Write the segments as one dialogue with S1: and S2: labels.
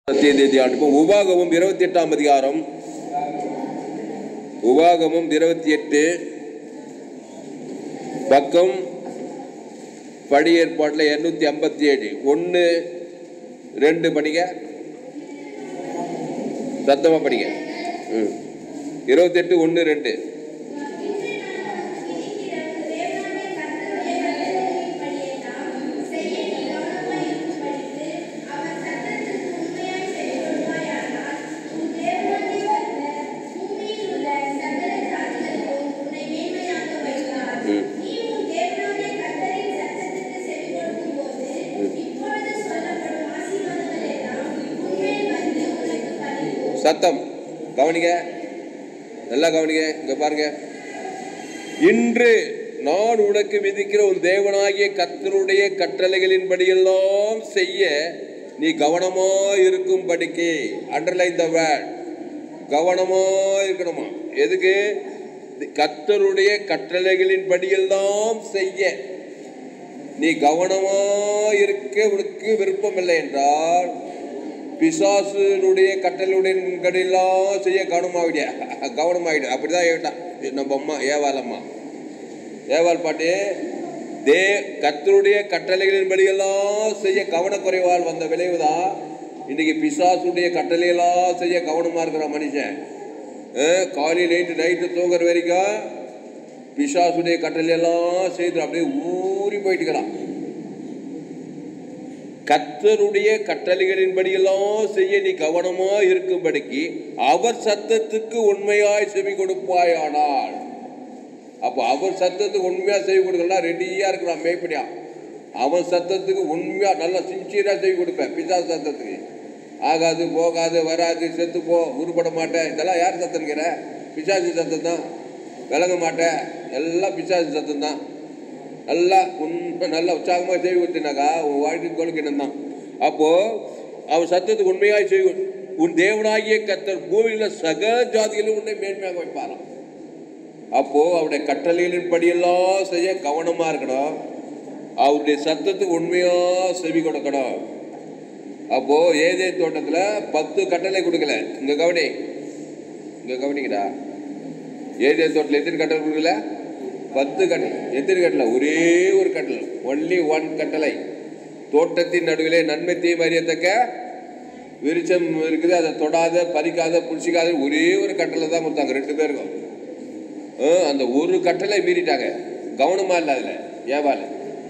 S1: சத்தியத்தை தியானிப்போம் உபாகமும் இருபத்தி எட்டாம் அதிகாரம் உபாகமும் இருபத்தி எட்டு பக்கம் படி ஏற்பாட்டில் இருநூத்தி ஐம்பத்தி ஏழு ஒன்று ரெண்டு படிங்க சத்தமா படிங்க ம் இருபத்தெட்டு ஒன்று ரெண்டு ம் சத்தம் கவனிங்க நல்லா கவனிங்க இங்க பாருங்க இன்று நான் உனக்கு விதிக்கிற உன் தேவனாகிய கர்த்தருடைய கட்டளைகளின்படியெல்லாம் செய்ய நீ கவனமா இருக்கும் படிக்கு அண்டர்லைன் த வேர்ட் கவனமா இருக்கணுமா எதுக்கு கர்த்தருடைய கட்டளைகளின் படியெல்லாம் செய்ய நீ கவனமா இருக்க உனக்கு விருப்பம் இல்லை என்றால் பிசாசுனுடைய கட்டளுடைய செய்ய கவனமாகிடியா கவனமாகிடு அப்படிதான் ஏவிட்டான் நம்ம அம்மா ஏவாள் அம்மா ஏவாள் பாட்டு தே கத்தருடைய கட்டளைகளின் படியெல்லாம் செய்ய கவனக்குறைவால் வந்த விளைவுதான் இன்னைக்கு பிசாசுடைய கட்டளையெல்லாம் செய்ய கவனமா இருக்கிற மனுஷன் அஹ், காலையில் நைட்டு நைட்டு தூங்குற வரைக்கும் பிசாசுடைய கட்டளையெல்லாம் செய்து அப்படியே ஊறி போயிட்டுக்கிறான் கர்த்தருடைய கட்டளைகளின்படியெல்லாம் செய்ய நீ கவனமா இருக்கும்படிக்கு அவர் சத்தத்துக்கு உண்மையாய் செவி கொடுப்பாயானால் அப்போ அவர் சத்தத்துக்கு உண்மையா செவி கொடுக்கலாம் ரெடியா இருக்கிறான் மேய்ப்படியா அவன் சத்தத்துக்கு உண்மையா நல்லா சின்சியரா செவி கொடுப்பேன் பிசா சத்தத்துக்கு ஆகாது போகாது வராது செத்து போ உருப்பட மாட்டேன் இதெல்லாம் யார் சத்தம்ங்கிற பிசாசி சத்தம் தான் விளங்க மாட்டேன் எல்லாம் பிசாசி சத்தம் தான் நல்லா உண்மை நல்லா உற்சாகமாக செய்வி கொடுத்தினாக்கா உன் வாழ்க்கை கொள்கினம் தான் அப்போ அவன் சத்தத்துக்கு உண்மையாய் செய்வி உன் தேவனாகிய கத்தர் பூமியில் சகல ஜாதிகளும் உன்னை மேன்மையாக வைப்பாராம் அப்போ அவருடைய கட்டளைகளின் படியெல்லாம் செய்ய கவனமா இருக்கணும் அவருடைய சத்தத்துக்கு உண்மையா செவி கொடுக்கணும் அப்போ ஏதே தோட்டத்துல பத்து கட்டளை கொடுக்கல இங்க கவனி இங்க கவனிங்கடா ஏதே தோட்டத்தில் எத்தனை கட்டளை கொடுக்கல பத்து கட்டளை எத்தனை கட்டளை ஒரே ஒரு கட்டளை ஒன்லி ஒன் கட்டளை தோட்டத்தின் நடுவிலே நன்மை தீமை அறியத்தக்க விருச்சம் இருக்குது அதை தொடாத பறிக்காத புடிச்சிக்காத ஒரே ஒரு கட்டளை தான் கொடுத்தாங்க ரெண்டு பேருக்கும் ஆ, அந்த ஒரு கட்டளை மீறிட்டாங்க கவனமா இல்லை அதில் ஏவால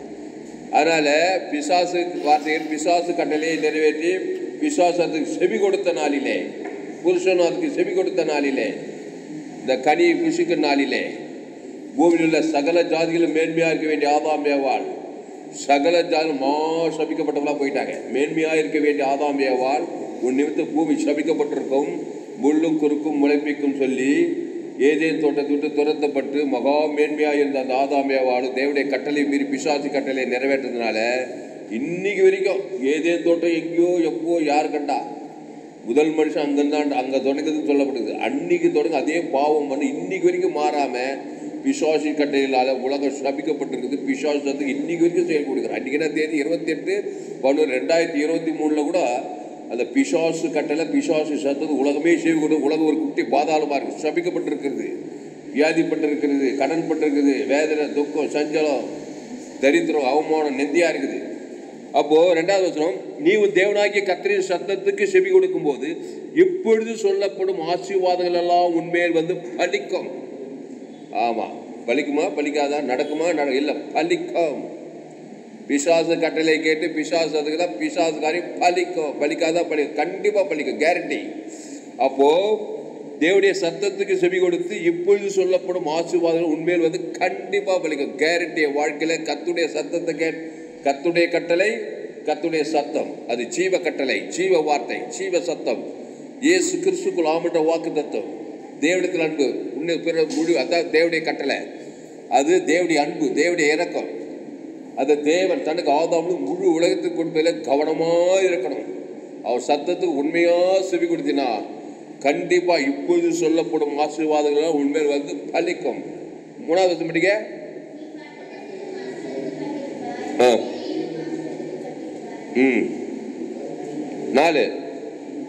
S1: அதனால பிசாசு வார்த்தைகள் பிசாசு கட்டளையை நிறைவேற்றி பிசாசு அதுக்கு செவி கொடுத்த நாளிலே புருஷனும் அதுக்கு செவி கொடுத்த நாளிலே இந்த கனி புசிக்கும் நாளிலே பூமியில் உள்ள சகல ஜாதிகளும் மேன்மையாக இருக்க வேண்டிய ஆதாம் ஏவாள் சகல ஜாதி மா சபிக்கப்பட்டவங்களா போயிட்டாங்க மேன்மையாக இருக்க வேண்டிய ஆதாம் ஏவாள் உன் நிமித்தம் பூமி சபிக்கப்பட்டிருக்கும் முள்ளும் குறுக்கும் முளைப்பிக்கும் சொல்லி ஏதேன் தோட்டத்தை விட்டு துரத்தப்பட்டு மகா மேன்மையாக இருந்த அந்த ஆதாம் ஏவாளும் தேவனுடைய கட்டளை மீறி பிசாசி கட்டளை நிறைவேற்றதுனால இன்னைக்கு வரைக்கும் ஏதேன் தோட்டம் எங்கேயோ எப்போ யார் கண்டா முதல் மனுஷன் அங்கேருந்தான் அங்கே தொடங்குதுன்னு சொல்லப்படுது அன்னைக்கு தொடங்க அதே பாவம் பண்ணி இன்னைக்கு வரைக்கும் மாறாம பிசாசி கட்டையிலால உலகம் ஸ்தாபிக்கப்பட்டிருக்குது பிசாசு வந்து இன்னைக்கு வரைக்கும் செயல் கொடுக்குறான் அன்றைக்கி என்ன தேதி இருபத்தெட்டு பதினொன்று ரெண்டாயிரத்தி இருபத்தி மூணில் கூட அந்த பிசாசு கட்டளை பிசாசு சத்தது உலகமே செய்து கொடு உலகம் ஒரு குட்டி பாதாளமாக இருக்குது ஸ்தாபிக்கப்பட்டிருக்கிறது வியாதிப்பட்டிருக்கிறது கடன் பட்டிருக்குது வேதனை துக்கம் சஞ்சலம் தரித்திரம் அவமானம் நெந்தியாக இருக்குது அப்போ ரெண்டாவது வசனம் நீ உன் தேவனாகிய கத்திரின் சத்தத்துக்கு செவி கொடுக்கும்போது இப்பொழுது சொல்லப்படும் ஆசீர்வாதங்கள் எல்லாம் உன்மேல் வந்து பலிக்கும் ஆமா பலிக்குமா பலிக்காதா நடக்குமா நட இல்லை பலிக்கும் பிசாசு கட்டளை கேட்டு பிசாசு அதுக்கு தான் பிசாசு காரியம் பலிக்கும் பலிக்காதா பலி கண்டிப்பா பலிக்கும் கேரண்டி அப்போ தேவனுடைய சத்தத்துக்கு செவி கொடுத்து இப்பொழுது சொல்லப்படும் ஆசீர்வாதங்கள் உண்மையில் வந்து கண்டிப்பா பலிக்கும் கேரண்டி வாழ்க்கையில கத்துடைய சத்தத்தை கே கத்துடைய கட்டளை கத்துடைய சத்தம் அது ஜீவ கட்டளை ஜீவ வார்த்தை ஜீவ சத்தம் இயேசு கிறிஸ்துக்குள் ஆமிட்ட வாக்கு தத்துவம் தேவனுக்கு அன்பு உன்னை பிற முழு அதான் தேவனுடைய கட்டளை அது தேவனுடைய அன்பு தேவனுடைய இரக்கம் அந்த தேவன் தனக்கு ஆதாமும் முழு உலகத்துக்கு கொண்டு கவனமா இருக்கணும் அவர் சத்தத்துக்கு உண்மையா செவி கொடுத்தினா கண்டிப்பா இப்பொழுது சொல்லப்படும் ஆசீர்வாதங்கள் உண்மையில் வந்து பலிக்கும் மூணாவது வருஷம் படிக்க ஆ. ம் நாலு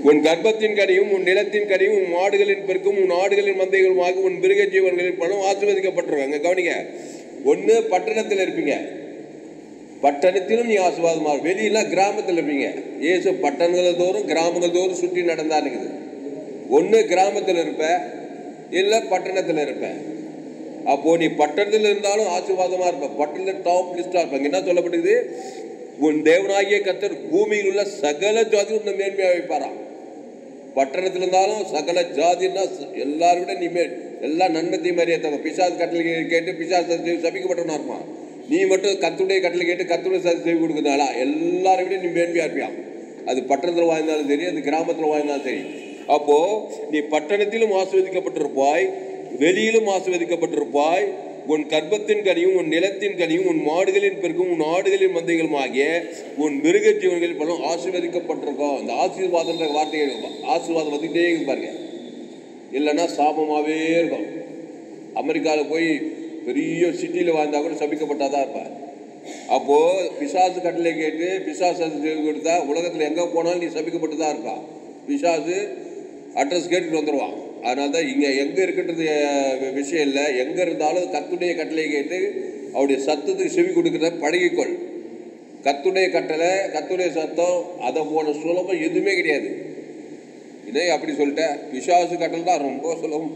S1: உன் கர்ப்பத்தின் கனியும் உன் நிலத்தின் கனியும் உன் மாடுகளின் பெருக்கும் உன் ஆடுகளின் மந்தைகளுமாக உன் மிருக ஜீவன்களின் பணம் ஆசீர்வதிக்கப்பட்டிருக்கும் அங்க கவனிங்க ஒன்று பட்டணத்தில் இருப்பீங்க பட்டணத்திலும் நீ ஆசீர்வாதமா இரு. வெளியில கிராமத்தில் இருப்பீங்க இயேசு பட்டணங்கள் தோறும் கிராமங்கள் தோறும் சுற்றி நடந்தா இருக்குது ஒன்று கிராமத்தில் இருப்ப இல்லை பட்டணத்தில் இருப்ப அப்போ நீ பட்டணத்தில் இருந்தாலும் ஆசீர்வாதமா இருப்ப பட்டணத்தில் டாப் லிஸ்டா இருப்ப இங்க என்ன சொல்லப்பட்டது உன் தேவனாகிய கத்தர் பூமியில் உள்ள சகல ஜாதி உன்னை மேன்மையாக வைப்பாராம் பட்டணத்தில் இருந்தாலும் சகல ஜாதின்னா எல்லாரும் விட நீ மேல் எல்லா நன்மத்தையும் மாதிரி ஏற்றவங்க பிசாசு கட்டளை கேட்டு பிசாசு சபிக்கப்பட்டவனா இருப்பான் நீ மட்டும் கத்துடைய கட்டளை கேட்டு கத்துடைய சதி செய்து கொடுக்குறதால எல்லாரும் விட நீ மேன்மையா இருப்பியான் அது பட்டணத்தில் வாழ்ந்தாலும் சரி அது கிராமத்தில் வாழ்ந்தாலும் சரி அப்போ நீ பட்டணத்திலும் ஆஸ்வதிக்கப்பட்டிருப்பாய் வெளியிலும் ஆஸ்வதிக்கப்பட்டிருப்பாய் உன் கர்ப்பத்தின் கனியும் உன் நிலத்தின் கனியும் உன் மாடுகளின் பெருக்கும் உன் ஆடுகளின் மந்தைகளும் ஆகிய உன் மிருக ஜீவன்களின் பலம் ஆசீர்வதிக்கப்பட்டிருக்கோம் இந்த ஆசீர்வாதன்ற வார்த்தைகள் ஆசீர்வாதம் வந்துகிட்டே இருக்கு பாருங்க இல்லைன்னா சாபமாகவே இருக்கும் அமெரிக்காவில் போய் பெரிய சிட்டியில் வாழ்ந்தா கூட சபிக்கப்பட்டாதான் இருப்பார் அப்போ பிசாசு கட்டளை கேட்டு பிசாசு அது செய்து கொடுத்தா உலகத்தில் எங்கே போனாலும் நீ சபிக்கப்பட்டு தான் இருப்பா பிசாசு அட்ரஸ் கேட்டுட்டு வந்துடுவான் அதனால தான் இங்கே எங்கே இருக்கின்றது அஹ், விஷயம் இல்லை எங்கே இருந்தாலும் கத்துடைய கட்டளை கேட்டு அவருடைய சத்தத்துக்கு செவி கொடுக்குறத பழகிக்கொள் கத்துடைய கட்டளை கத்துடைய சத்தம் அதை போன சுலபம் எதுவுமே கிடையாது இதே அப்படி சொல்லிட்டேன் பிசாசு கட்டளை தான் ரொம்ப சுலபம்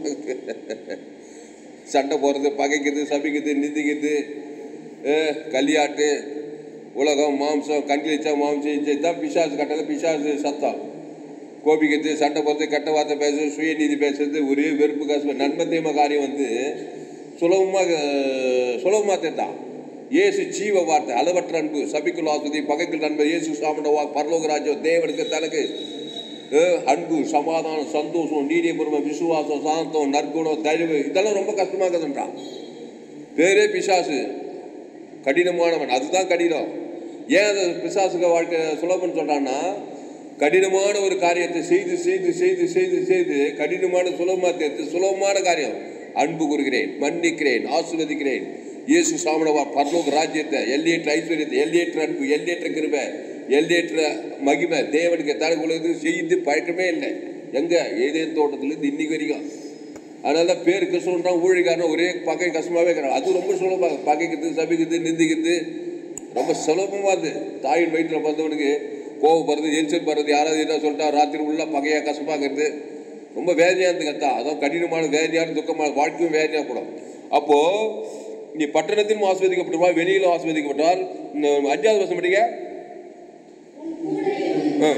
S1: சண்டை போடுறது பகைக்குது சபிக்குது நிந்திக்குது அஹ், கல்யாட்டு உலகம் மாம்சம் கண்களிச்சா மாம்சம் தான் பிசாசு கட்டளை பிசாசு சத்தம் கோபிக்கிறது சண்டை போடுறது கெட்ட வார்த்தை பேசுறது சுயநீதி பேசுறது ஒரே வெறுப்பு காசு நன்மை தீமை காரியம் வந்து சுலபமாக சுலபமாக தெரிதான் இயேசு ஜீவ வார்த்தை அளவற்ற அன்பு சபிக்குள் ஆசுதி பகைக்குள் நண்பு இயேசு சாமண்ட வா பரலோக ராஜ்யம் தேவனுக்கு தனக்கு அஹ், அன்பு சமாதானம் சந்தோஷம் நீடிய பொறுமை விசுவாசம் சாந்தம் நற்குணம் தயவு இதெல்லாம் ரொம்ப கஷ்டமாக இருக்குதுன்றான் பேரே பிசாசு கடினமானவன் அதுதான் கடினம் ஏன் அது பிசாசுக வாழ்க்கை சுலபம்னு சொல்றான்னா கடினமான ஒரு காரியத்தை செய்து செய்து செய்து செய்து செய்து கடினமான சுலபமாக தேர்த்து சுலபமான காரியம் அன்பு கூறுகிறேன் மன்னிக்கிறேன் ஆசீர்வதிக்கிறேன் இயேசு சாமணவா பரலோக ராஜ்யத்தை எல்லையற்ற ஐஸ்வர்யத்தை எல்லையற்ற அன்பு எல்லையற்ற கிருபை எல்லையற்ற மகிமை தேவனுக்கு தலை உலகத்து செய்து பழக்கமே இல்லை எங்க ஏதேன் தோட்டத்திலிருந்து இன்னைக்கு வரைக்கும் அதனால தான் பேர் கிறிஸ்துவன்றான் ஊழிக்காரன் ஒரே பகை கஷ்டமாகவே இருக்கிறான் அது ரொம்ப சுலபமாக பகைக்குது சபிக்குது நிந்திக்குது ரொம்ப சுலபமாக அது தாயின் வயிற்றில் பிறந்தவனுக்கு கோவம் வருது எரிச்சல் வருது யாராவது என்ன சொல்லிட்டா ராத்திரி உள்ள பகையாக கஷ்டமாகிறது ரொம்ப வேதனையாக இருந்து கத்தா அதான் கடினமான வேதனையான துக்கமான வாழ்க்கையும் வேதனையாக கூடும் அப்போ நீ பட்டணத்திலும் ஆஸ்வதிக்கப்படுவாய் வெளியிலும் ஆஸ்வதிக்கப்பட்டால் இந்த அஞ்சாவது வருஷம் படிக்க ஆ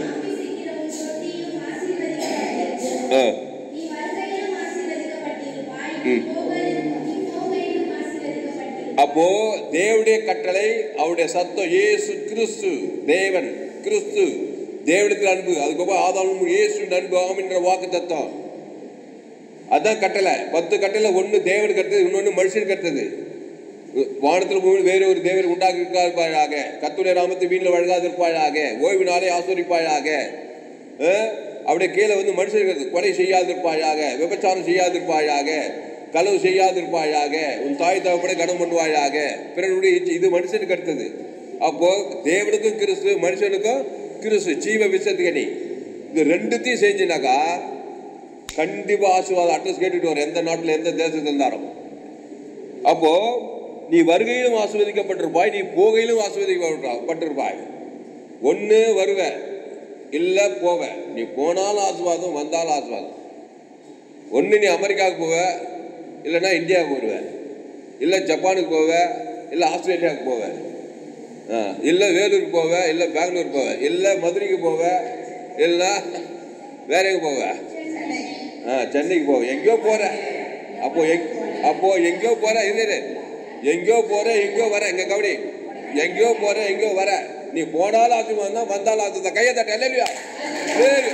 S1: ஆ
S2: நீ வருகையிலும் ஆசீர்வதிக்கப்பட்டிருப்பாய்
S1: ம்.
S2: போகையிலும் நீ போகையிலும் ஆசீர்வதிக்கப்பட்டிருப்பாய்
S1: அப்போ தேவனுடைய கட்டளை அவருடைய சத்தம் இயேசு கிறிஸ்து தேவன் கிறிஸ்து தேவனுக்கு அன்பு அதுக்கப்புறம் ஆதாமும் இயேசு அன்பு ஆகும் என்ற வாக்கு தத்துவம் அதான் கட்டளை பத்து கட்டளை ஒன்று தேவனுக்கு அடுத்தது இன்னொன்று மனுஷனுக்கு அடுத்தது வானத்தில் பூமியில் வேறு ஒரு தேவர் உண்டாக்கி இருப்பாயாக கத்துடைய நாமத்தை வீட்டில் வழங்காதிருப்பாயாக ஓய்வு நாளே ஆசோரிப்பாயாக அஹ், அப்படியே கீழே வந்து மனுஷருக்கு கொலை செய்யாதிருப்பாயாக விபச்சாரம் செய்யாதிருப்பாயாக களவு செய்யாதிருப்பாயாக உன் தாய் தகப்பனை கனம் பண்ணுவாயாக பிறனுடைய இச்சை. இது மனுஷனுக்கு அடுத்தது அப்போ தேவனுக்கும் கிறிஸ்து மனுஷனுக்கும் கிறிஸ்து ஜீவ விசத்துக்கணி இது ரெண்டுத்தையும் செஞ்சினாக்கா கண்டிப்பா ஆசீர்வாதம் அட்ரஸ் கேட்டுட்டு வரும் எந்த நாட்டில் எந்த தேசத்தில் இருந்தாலும் அப்போ நீ வருகையிலும் ஆஸ்வதிக்கப்பட்டிருப்பாய் நீ போகையிலும் ஆஸ்வதிக்கப்பட்டிருப்பாய் ஒன்று வருவ இல்லை போவ நீ போனாலும் ஆசீர்வாதம் வந்தாலும் ஆசீர்வாதம் ஒன்று நீ அமெரிக்காவுக்கு போவ இல்லைன்னா இந்தியாவுக்கு வருவ இல்லை ஜப்பானுக்கு போவ இல்லை ஆஸ்திரேலியாவுக்கு போவ ஆ, இல்லை வேலூருக்கு போவ இல்லை பெங்களூர் போவ இல்லை மதுரைக்கு போவ இல்லை வேற எங்கே போவ ஆ சென்னைக்கு போ எங்கேயோ போற அப்போ எங் அப்போ எங்கேயோ போற இரு இரு. எங்கேயோ போற எங்கேயோ வர எங்க கபடி எங்கேயோ போற எங்கேயோ வர நீ போனாலும் ஆசீர்வாதம் தான் வந்தாலும் ஆசீர்வாதம் கையை தட்ட இல்லையா சரி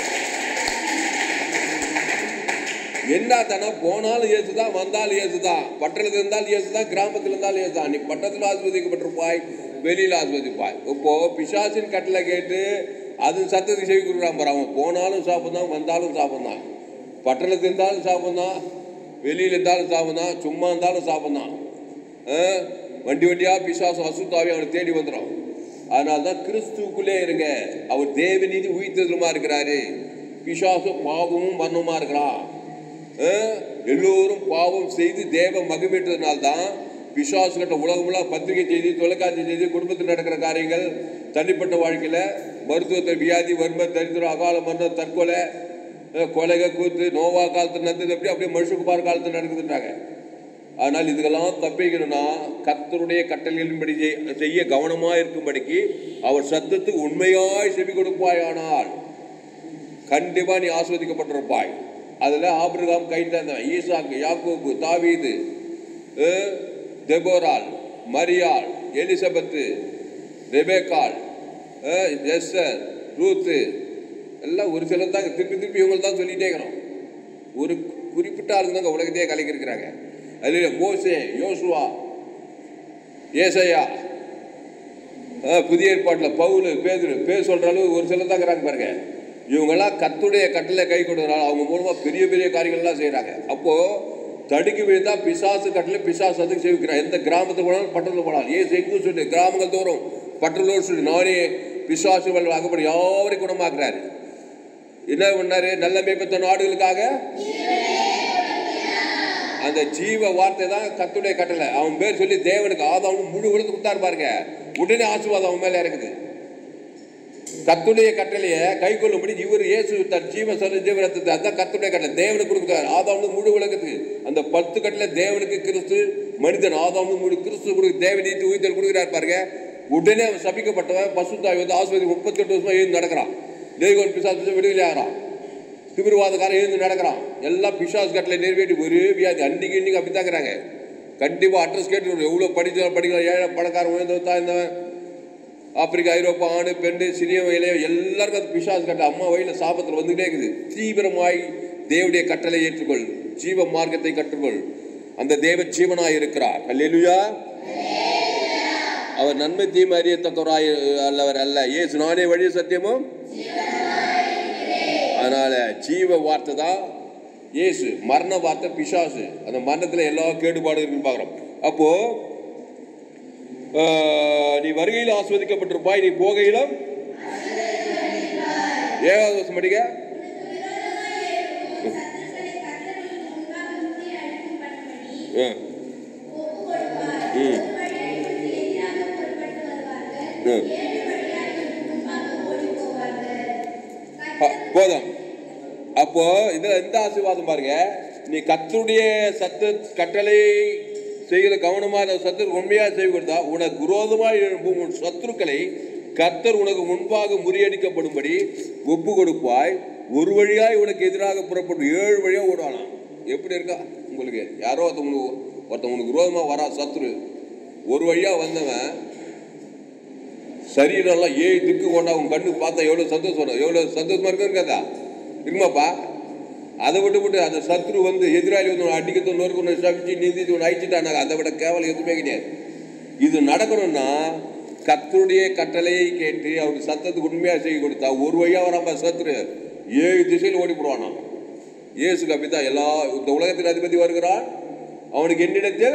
S1: என்ன தானே போனாலும் இயேசு தான் வந்தாலும் இயேசு தான் பட்டணத்தில் இருந்தாலும் இயேசு தான் கிராமத்தில் இருந்தாலும் இயேசு தான் நீ பட்டணத்தில் ஆஸ்வதிக்கப்பட்டிருப்பாய் வெளியில் ஆஸ்வதிப்பாய் இப்போ பிசாசின் கட்டளை கேட்டு அது சத்தத்துக்கு செவி கொடுக்குறான் பாரு அவன் போனாலும் சாப்பிட்தான் வந்தாலும் சாப்பிட்தான் பட்டணத்தில் இருந்தாலும் சாப்பிட்தான் வெளியில் இருந்தாலும் சாப்பிட்தான் சும்மா இருந்தாலும் சாப்பிட்தான் வண்டி வண்டியாக பிசாசம் அசுத்தாவி அவனை தேடி வந்துடும் அதனால தான் கிறிஸ்துவுக்குள்ளே இருங்க அவர் தேவநீதி உயிர்த்ததுமா இருக்கிறாரு பிசாசும் பாவமும் மரணமா இருக்கிறான் அஹ், எல்லோரும் பாவம் செய்து தேவ மகிமையிட்டதுனால தான் பிசாசு கட்ட உலகமெல்லாம் பத்திரிகை செய்தி தொலைக்காட்சி செய்தி குடும்பத்தில் நடக்கிற காரியங்கள் தனிப்பட்ட வாழ்க்கையில் மருத்துவத்தை வியாதி வறுமை தரித்திரம் அகால மரணம் தற்கொலை அஹ், கொலைக கூத்து நோவா காலத்தில் நடந்தது எப்படி அப்படியே மனுஷகுமார் காலத்தில் நடக்குதுன்றாங்க ஆனால் இதுக்கெல்லாம் தப்பிக்கணும்னா கர்த்தருடைய கட்டளைகளின்படி செய்- செய்ய கவனமாக இருக்கும்படிக்கு அவர் சத்தத்துக்கு உண்மையாய் செவி கொடுப்பாயானால் கண்டிப்பா நீ ஆஸ்வதிக்கப்பட்டிருப்பாய் அதுல ஆபிரகாம் கை தந்தவன் ஈசாக்கு யாக்கோபு தாவீது அஹ், தெபோரால் மரியாள் எலிசபெத்து ரெபேக்காள் அஹ், எஸ்தர் ரூத்து எல்லாம் ஒரு சிலர் தான் திருப்பி திருப்பி இவங்க தான் சொல்லிட்டே இருக்கிறோம் ஒரு குறிப்பிட்ட ஆளுங்க தாங்க உலகத்தையே கலக்கிருக்கிறாங்க அதில் மோசே யோசுவா ஏசையா அஹ், புதிய ஏற்பாட்டில் பவுல் பேதுரு பேர் சொல்கிற அளவு ஒரு சிலர் தான் இருக்கிறாங்க பாருங்க இவங்கெல்லாம் கத்துடைய கட்டளை கை கொடுறதுனால அவங்க மூலமாக பெரிய பெரிய காரியங்கள்லாம் செய்கிறாங்க அப்போது தடுக்கி விழுந்தா பிசாசு கட்டளை பிசாசு அதுக்கு சேவிக்கிறான் எந்த கிராமத்துக்கு போனாலும் பட்டணத்தில் போனாலும் ஏசு எங்கும் சொல்லி கிராமங்கள் தோறும் பட்டணத்தோடு சொல்லி நானே பிசாசுகள் அகப்படி யாவரையும் குணமாக்குறாரு என்ன பண்ணாரு நல்ல மேம்பட்ட நாடுகளுக்காக அந்த ஜீவ வார்த்தை தான் கத்துடைய கட்டளை அவன் பேர் சொல்லி தேவனுக்கு ஆதாவும் முழு விழுந்து கொடுத்தாரு பாருங்க உடனே ஆசீர்வாதம் அவன் மேல இருக்குது கத்துடைய கட்டளையை கை கொள்ளும்படி இவர் இயேசு தன் ஜீவ சொல்ல ஜீவரத்தை அதான் கத்துடைய கட்டளை தேவனுக்கு கொடுக்குறாரு ஆதாம் முழு உலகத்துக்கு அந்த பத்து கட்டளை தேவனுக்கு கிறிஸ்து மனிதன் ஆதாம் முழு கிறிஸ்து கொடுக்கு தேவ நீதி உயிர்த்தல் கொடுக்குறாரு பாருங்க உடனே அவன் சபிக்கப்பட்டவன் பசுத்தாய் வந்து ஆஸ்பத்திரி முப்பத்தி எட்டு வருஷமா எழுந்து நடக்கிறான் தேவன் பிசாசு விடுதலை ஆகிறான் திமிர்வாதக்காரன் எழுந்து நடக்கிறான் எல்லாம் பிசாஸ் கட்டளை நிறைவேற்றி ஒரே வியாதி அன்னைக்கு இன்னைக்கு அப்படி தாங்கிறாங்க கண்டிப்பாக அட்ரஸ் கேட்டு எவ்வளோ படிக்கலாம் படிக்கலாம் ஏழை பணக்காரன் உயர்ந்தவன் தான் இருந்தவன் ஆப்பிரிக்கா ஐரோப்பா ஆணு பெண்ணு சிறிய இளைய எல்லாருக்கும் அது பிசாஸ் கட்டளை அம்மா வயலில் சாபத்தில் வந்துகிட்டே இருக்குது தீவிரமாய் தேவனுடைய கட்டளை ஏற்றுக்கொள் ஜீவ மார்க்கத்தை கற்றுக்கொள் அந்த தேவ ஜீவனாய் இருக்கிறார் அல்லேலுயா அவர் நன்மை தீமை அறியத்தக்கவராய் அல்லவர் அல்ல ஏசு நானே வழி சத்தியமும் அதனால ஜீவ வார்த்தை தான் இயேசு மரண வார்த்தை பிசாசு அந்த மரணத்தில் எல்லா கேடுபாடும் இருக்குன்னு பார்க்குறோம் அப்போ ஆஹ், நீ வருகையில் ஆஸ்வதிக்கப்பட்டிருப்பாய் நீ போகையிலும் ஏழாவது வருஷம் படிக்க
S2: சத்துருக்களை கர்த்தருக்கு முன்பாக முறியடிக்கும் பண்ணும்படி
S1: ஆ,
S2: ஒப்புக் கொடுப்பார்.
S1: ம்.
S2: ஒரு வழியாய்களுக்கு எதிராக புறப்பட்டு வருவார்கள்.
S1: ம்.
S2: ஏழு வழியாய்களுக்கு முன்பாக ஓடிப் போவார்கள்.
S1: ஆ,
S2: கர்த்தர்
S1: போதும் அப்போ இதுல எந்த ஆசீர்வாதம் பாருங்க நீ கர்த்தருடைய சத்து கட்டளை செய்கிற கவனமா அந்த சத்துருக்கு உண்மையா செய்து கொடுத்தா உனக்கு விரோதமாக எழும்பும் உன் சத்துருக்களை கர்த்தர் உனக்கு முன்பாக முறியடிக்கப்படும்படி ஒப்பு கொடுப்பாய் ஒரு வழியாய் உனக்கு எதிராக புறப்பட்டு ஏழு வழியா ஓடுவானாம் எப்படி இருக்கா உங்களுக்கு யாரோ ஒருத்தவங்களுக்கு ஒருத்தவங்களுக்கு விரோதமா வரா சத்துரு ஒரு வழியா வந்தவன் சரீரம்லாம் ஏழு திக்கு கொண்டா உன் கண்ணுக்கு பார்த்தா எவ்வளோ சந்தோஷம் வரும் எவ்வளோ சந்தோஷமா இருக்கு இருக்காதா இருக்குமாப்பா அதை விட்டு விட்டு அந்த சத்ரு வந்து எதிராளி வந்து உன்னை அடிக்கிறது நொறுக்கு ஒன்று சபிச்சு நிந்தித்து ஒன்று அழிச்சிட்டானாங்க அதை விட கேவலம் எதுவுமே கிடையாது இது நடக்கணும்னா கர்த்தருடைய கட்டளையை கேட்டு அவருக்கு சத்தத்துக்கு உண்மையாக செய்ய கொடுத்தா ஒரு வழியாக வராம சத்ரு ஏழு திசையில் ஓடி போடுவானா இயேசுக்கு அப்படித்தான் எல்லா இந்த உலகத்தின் அதிபதி வருகிறான் அவனுக்கு என்னிடத்தில்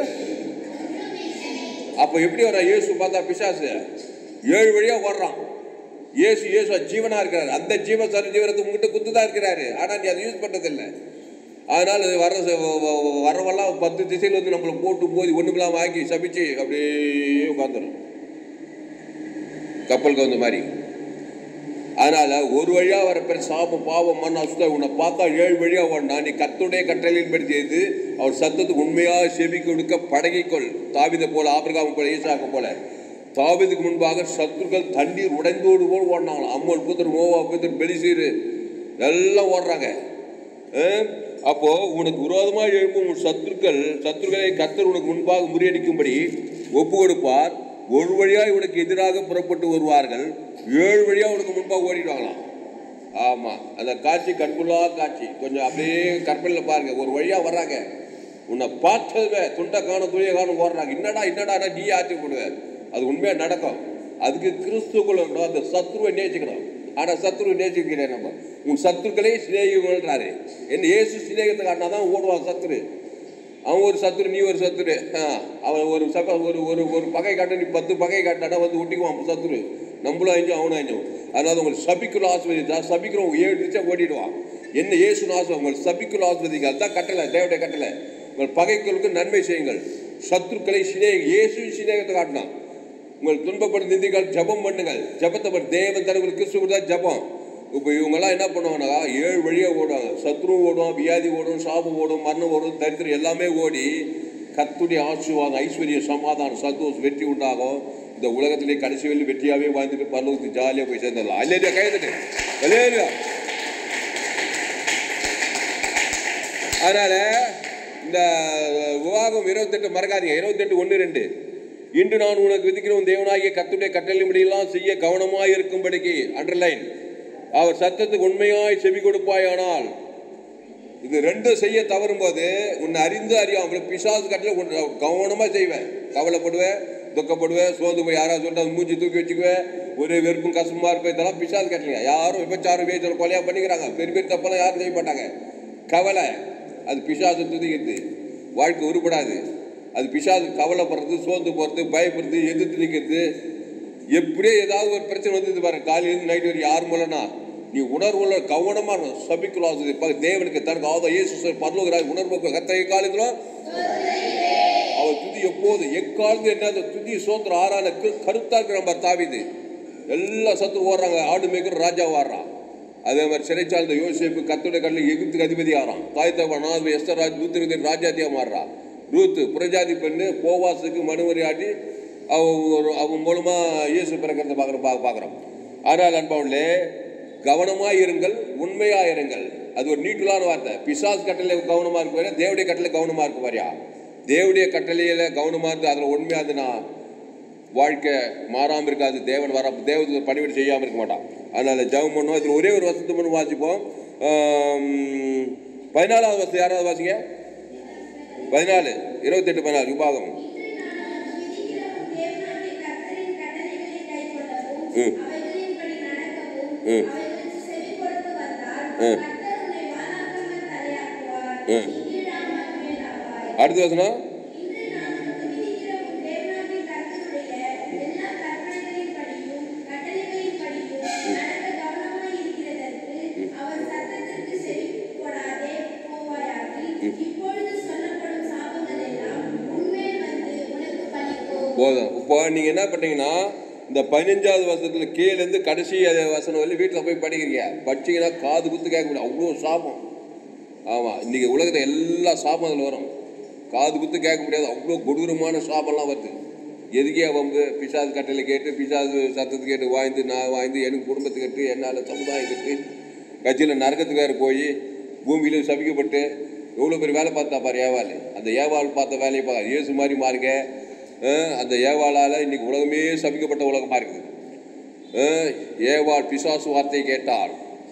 S1: அப்போ எப்படி வரா இயேசு பார்த்தா பிசாசு ஏழு வழியா ஓடுறான் இயேசு இயேசு ஜீவனா இருக்கிறாரு அந்த ஜீவ சரி ஜீவனத்தை உங்ககிட்ட குத்து தான் இருக்கிறாரு ஆனா நீ அதை யூஸ் பண்றதில்லை அதனால அது வர்ற ச- வ- வ- வரவெல்லாம் பத்து திசையில் வந்து நம்மளை போட்டு போதி ஒண்ணுமில்லாம ஆக்கி சபிச்சு அப்படியே உட்காந்துரும் கப்பலுக்கு வந்த மாதிரி அதனால ஒரு வழியா வர பேர் சாபம் பாவம் மண் அசுத்த உன்னை பார்த்தா ஏழு வழியா ஓடனா நீ கத்துடைய கட்டளையின் படி செய்து அவர் சத்தத்துக்கு உண்மையாக செவி கொடுக்க பழகிக்கொள் தாவிதை போல ஆபிரகாம் போல ஈசாக்க போல தாவிதுக்கு முன்பாக சத்துருக்கள் தண்ணீர் உடைந்தோடு போல் ஓடினாங்களாம் அம்மன் புத்தர் மோவா புத்தர் பெலிசீர் எல்லாம் ஓடுறாங்க அஹ், அப்போ உனக்கு விரோதமாக எழுப்பும் உன் சத்துருக்கள் சத்துருக்களை கத்தர் உனக்கு முன்பாக முறியடிக்கும்படி ஒப்பு கொடுப்பார் ஒரு வழியாய் உனக்கு எதிராக புறப்பட்டு வருவார்கள் ஏழு வழியா உனக்கு முன்பாக ஓடிடுவாங்களாம் ஆமா அந்த காட்சி கண்குள்ளா காட்சி கொஞ்சம் அப்படியே கற்பனையில் பாருங்க ஒரு வழியா வர்றாங்க உன்னை பார்த்ததுமே துண்டை காணும் துணியை காணும் ஓடுறாங்க என்னடா என்னடா நீ ஆற்றி போடுவேன் அது உண்மையா நடக்கும் அதுக்கு கிறிஸ்துக்குள்ள இருக்கணும் அந்த சத்ருவை நேசிக்கணும் ஆனா சத்ருவை நேசிக்கிறேன் நம்ம உன் சத்துருக்களே சிநேகிகள்ன்றாரு என்ன இயேசு சிநேகத்தை காட்டினா தான் ஓடுவான் சத்துரு அவன் ஒரு சத்துரு நீ ஒரு சத்துரு ஆ, அவன் ஒரு சக ஒரு ஒரு ஒரு பகை காட்ட நீ பத்து பகை காட்டினா வந்து ஒட்டிக்குவான் சத்துரு நம்மளும் அஞ்சும் அவனும் அஞ்சும் அதனால உங்களை சபிக்குள்ள ஆஸ்வதித்தா சபிக்கிறவங்க ஏழு நிச்சா ஓடிடுவான் என்ன இயேசு ஆசை உங்கள் சபிக்குள்ள ஆஸ்வதிங்க அதுதான் கட்டளை தேவடைய கட்டளை உங்கள் பகைகளுக்கு நன்மை செய்யுங்கள் சத்துருக்களை சிநேக இயேசு சிநேகத்தை காட்டினான் உங்கள் துன்பப்படும் நிந்திகள் ஜெபம் பண்ணுங்கள் ஜெபத்தை படி தேவன் தனவர்கள் கிறிஸ்துவ தான் ஜெபம் இப்போ இவங்கெல்லாம் என்ன பண்ணுவாங்கன்னா ஏழு வழியாக ஓடுவாங்க சத்ரு ஓடும் வியாதி ஓடும் சாபம் ஓடும் மரணம் ஓடும் தரித்திரம் எல்லாமே ஓடி கத்துடைய ஆசீர்வாதம் ஐஸ்வர்யம் சமாதானம் சந்தோஷம் வெற்றி உண்டாகும் இந்த உலகத்திலே கடைசி வெளி வெற்றியாகவே வாழ்ந்துட்டு பரலோகத்துக்கு ஜாலியாக போய் சேர்ந்துடலாம் அல்லையா கைதுட்டு அல்லையா அதனால இந்த விவாகம் இருபத்தெட்டு மறக்காதீங்க இருபத்தெட்டு ஒன்று ரெண்டு இன்று நான் உனக்கு விதிக்கிற உன் தேவனாகிய கத்துடைய கட்டளைப்படியெல்லாம் செய்ய கவனமாய் இருக்கும்படிக்கு அண்டர்லைன் அவர் சத்தத்துக்கு உண்மையாய் செவி கொடுப்பாயானால் இது ரெண்டும் செய்ய தவறும் போது உன்னை அறிந்து அறியாமல் பிசாசு கட்டளை உன்னை கவனமா செய்வேன் கவலைப்படுவேன் துக்கப்படுவேன் சோர்ந்து போய் யாராவது சொல்லிட்டு அது மூஞ்சி தூக்கி வச்சுக்குவேன் ஒரே வெறுப்பும் கஷ்டமா இருப்பேன் இதெல்லாம் பிசாசு கட்டலைங்க யாரும் விபச்சாரம் வேச்சல் கொலையா பண்ணிக்கிறாங்க பெரிய பெரிய தப்பெல்லாம் யாரும் செய்ய மாட்டாங்க கவலை அது பிசாசு துதிக்கிறது வாழ்க்கை உருப்படாது அது பிசாசு கவலைப்படுறது சோர்ந்து போகிறது பயப்படுறது எதிர்த்து நிற்கிறது எப்படியோ ஏதாவது ஒரு பிரச்சனை வந்தது பாரு காலையிலேருந்து நைட் வரைக்கும் யார் மூலனா நீ உணர்வுள்ள கவனமா இருக்கணும் சபிக்கலாம் இப்ப தேவனுக்கு தனக்கு ஆதா இயேசு பரலோகிறாய் உணர்வு கத்த காலத்திலும் அவர் துதி எப்போது எக்காலத்து என்ன துதி சோத்திர ஆறான கருத்தா இருக்கிற நம்ம தாவிது எல்லா சத்துரு ஓடுறாங்க ஆடு மேய்க்கிற ராஜா வாடுறான் அதே மாதிரி சிறைச்சாழ்ந்த யோசிப்பு கத்துடைய கடலில் எகிப்துக்கு அதிபதி ஆறான் தாய் தவ நாது எஸ்தர் ராஜ் நூத்தி ராஜாத்தியா மாறுறான் ரூத்து புரஜாதி பெண்ணு போவாசுக்கு மனுவரி ஆட்டி அவன் ஒரு அவன் மூலமா இயேசு பிறக்கிறத பார்க்குறோம் பார்க்க பார்க்குறோம் ஆனால் அன்பாவுள்ளே கவனமாக இருங்கள் உண்மையாக இருங்கள் அது ஒரு நீட்டுலான வார்த்தை பிசாஸ் கட்டளை கவனமாக இருக்கு பாரியா தேவடைய கட்டளை கவனமாக இருக்கு பாரியா தேவடைய கட்டளையில் கவனமாக இருந்து அதில் உண்மையாக இருந்துனா வாழ்க்கை மாறாமல் இருக்காது தேவன் வர தேவதை பணிவிட செய்யாமல் இருக்க மாட்டான் அதனால் ஜெபம் பண்ணுவோம் இதில் ஒரே ஒரு வசனத்தை மட்டும் வாசிப்போம் ஆம், பதினாலாவது வருஷம் யாராவது வாசிங்க பதினாலு இருபத்தெட்டு பதினாலு விபாகம் ம். ம். ம். ம். அடுத்த வசனம்
S2: இப்பொழுது சொல்லப்படும் சாபங்கள் எல்லாம் உண்மையில் வந்து உனக்கு பலிக்கும்
S1: போதும் இப்போ நீங்கள் என்ன பண்ணீங்கன்னா இந்த பதினஞ்சாவது வருஷத்துல கீழேருந்து கடைசி அது வசனம் வரல வீட்டில் போய் படிக்கிறீங்க படிச்சீங்கன்னா காது குத்து கேட்க முடியும் அவ்வளோ சாபம் ஆமாம் இன்னைக்கு உலகத்தில் எல்லா சாபம் அதில் வரும் காது குத்து கேட்க முடியாது அவ்வளோ கொடூரமான சாபம்லாம் வருது எதுக்கே வம்பு பிசாசு கட்டையில கேட்டு பிசாசு சத்தத்தை கேட்டு வாய்ந்து நான் வாய்ந்து எனக்கு குடும்பத்தை கட்டு என்னால் சமுதாயம் கட்டு கட்சியில் நரகத்துக்கு வேறு போய் பூமியில சபிக்கப்பட்டு எவ்வளோ பெரிய வேலை பார்த்தா பாரு ஏவாள் அந்த ஏவாள் பார்த்த வேலையை பார்க்க இயேசு மாதிரி மாறுங்க அஹ் அந்த ஏவாளால் இன்னைக்கு உலகமே சபிக்கப்பட்ட உலகமாக இருக்குது அஹ் ஏவாள் பிசாசு வார்த்தை கேட்டாள்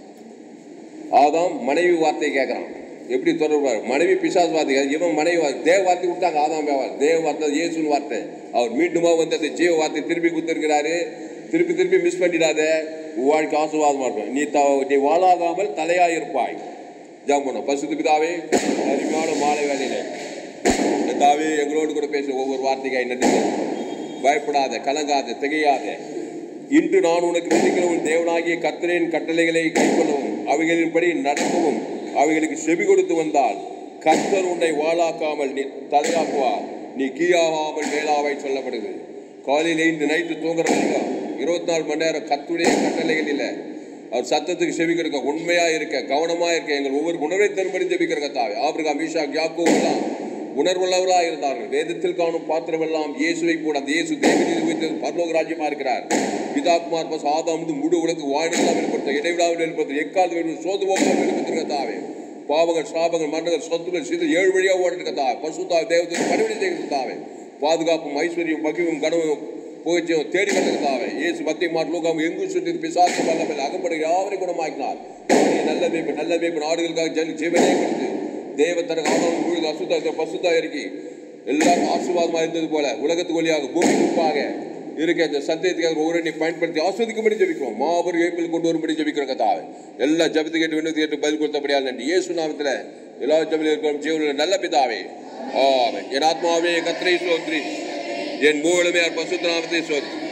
S1: ஆதாம் மனைவி வார்த்தை கேட்குறான் எப்படி தொடர்பார் மனைவி பிசாசு வார்த்தை கேட்க- இவன் மனைவி வார்த்தை தேவ வார்த்தை விட்டாங்க ஆதாம் ஏவாள் தேவ வார்த்தை இயேசுன்னு வார்த்தை அவர் மீண்டுமா வந்து அந்த ஜீவ வார்த்தை திருப்பி கொடுத்துருக்கிறாரு திருப்பி திருப்பி மிஸ் பண்ணிடாத உன் வாழ்க்கை ஆசீர்வாதமா இருக்கும் நீ த நீ வாழாகாமல் தலையாக இருப்பாய் ஜாம் பண்ணோம் பசுத்து பிதாவே அருமையான மாலை வேலையில தாவே எங்களோடு கூட பேச ஒவ்வொரு வார்த்தைக்காய் நன்றி பயப்படாத கலங்காத திகையாத இன்று நான் உனக்கு விதிக்கிற உன் தேவனாகிய கர்த்தரின் கட்டளைகளை கைக்கொள்ளவும் அவைகளின்படி நடக்கவும் அவைகளுக்கு செவி கொடுத்து வந்தால் கர்த்தர் உன்னை வாழாக்காமல் நீ தலையாக்குவார் நீ கீழாகாமல் மேலாவை சொல்லப்படுது காலையில் இன்று நைட்டு தூங்குற வரைக்கும் இருபத்தி நாலு மணி நேரம் கத்துடைய கட்டளைகள் இல்லை அவர் சத்தத்துக்கு செவி கொடுக்க உண்மையா இருக்க கவனமா இருக்க எங்கள் ஒவ்வொரு உணர்வை தரும்படி ஜெபிக்கிற கத்தாவே ஆபிரகாம் ஈஷா யாக்கோ எல்லாம் உணர்வுள்ளவர்களாக இருந்தார்கள் வேதத்தில் காணும் பாத்திரமெல்லாம் இயேசுவை கூட அந்த இயேசு தேவனில் வைத்தது பரலோக ராஜ்யமா இருக்கிறார் பிதாகுமார் பஸ் ஆதாம் வந்து முழு உலகு வாழ்நிலாம் வெளிப்படுத்த இடைவிடாமல் வெளிப்படுத்த எக்கால் வெளிப்படுத்த சோது போகாமல் வெளிப்படுத்திருக்க தாவே பாவங்கள் சாபங்கள் மரணங்கள் சொத்துகள் சிறு ஏழு வழியாக ஓடிட்டு தாவே பசுதா தேவத்தை பணிவிடை செய்கிறது தாவே பாதுகாப்பும் ஐஸ்வர்யம் மகிழும் கனவும் புகழ்ச்சியும் தேடி கண்டிருந்தாவே இயேசு மத்திய மாட்டு லோகம் எங்கும் சுற்றி பிசாசு வல்லமையில் அகப்படுகிற யாவரையும் குணமாக்கினார் அவருடைய நல்ல மேய்ப்பு நல்ல மேய்ப்பு நாடுகளுக்காக ஜன ஜீவனே கொடுத்து தேவத்தனக்கு ஆதாரம் முழுது அசுத்தா பசுத்தா இருக்கி எல்லாரும் ஆசீர்வாதமாக இருந்தது போல உலகத்துக்கு வழியாக பூமி குப்பாக இருக்க இந்த சத்தியத்துக்காக ஒவ்வொரு நீ பயன்படுத்தி ஆஸ்வதிக்கும்படி ஜெபிக்கிறோம் மாபெரும் ஏப்பில் கொண்டு வரும்படி ஜெபிக்கிற கதாவே எல்லா ஜபத்து கேட்டு விண்ணத்து கேட்டு பதில் கொடுத்தபடியால் நன்றி இயேசு நாமத்தில் எல்லா ஜபிலும் இருக்கிற ஜீவனில் நல்ல பிதாவே ஆமென் என் ஆத்மாவே கத்திரை சோத்ரி என் மூலமே பசுத்த நாமத்தை சோத்ரி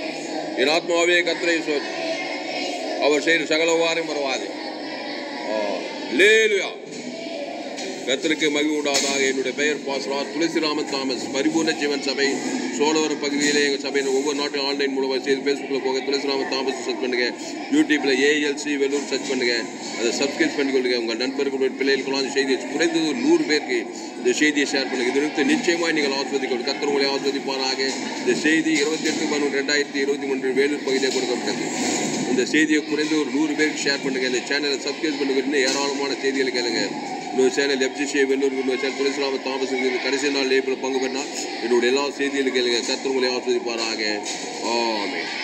S1: என் ஆத்மாவே கத்திரை சொல் அவர் செய்த சகலவாரையும் மறவாது லேலுயா கர்த்தருக்கு மகிழ்வு உண்டாவதாக என்னுடைய பெயர் பாஸ்ரா துளசிராமன் தாமஸ் பரிபூர்ண ஜீவன் சபை சோழவரம் பகுதியிலே எங்கள் சபையில் ஒவ்வொரு நாட்டும் ஆன்லைன் மூலமாக செய்து ஃபேஸ்புக்கில் போக துளசிராமன் தாமஸ் சர்ச் பண்ணுங்க யூடியூப்பில் ஏஎல்சி வெள்ளூர் சர்ச் பண்ணுங்க அதை சப்ஸ்கிரைப் பண்ணி கொள்ளுங்க உங்கள் நண்பர்களுடைய பிள்ளைகளுக்கெல்லாம் அந்த செய்தியை குறைந்தது ஒரு நூறு பேருக்கு இந்த செய்தியை ஷேர் பண்ணுங்க இது நிறுத்த நிச்சயமாக நீங்கள் ஆஸ்வதிக்கணும் கர்த்தர் உங்களை ஆஸ்வதிப்பாராக இந்த செய்தி இருபத்தி எட்டு பதினொன்று ரெண்டாயிரத்தி இருபத்தி மூன்று வேலூர் பகுதியில் கொடுக்கப்பட்டது இந்த செய்தியை குறைந்து ஒரு நூறு பேருக்கு ஷேர் பண்ணுங்க இந்த சேனலை சப்ஸ்கிரைப் பண்ணுங்க இன்னும் ஏராளமான செய்திகளை கேளுங்க இன்னொரு சேனல் எப்ஜிஷே வெள்ளூர் இன்னொரு சேனல் துளசிராம தாமஸ் இந்த கடைசி நாள் லேபில் பங்கு பெறா என்னுடைய எல்லா செய்திகளும் கேளுங்க கர்த்தர் உங்களை ஆஸ்வதிப்பாராக ஆமென்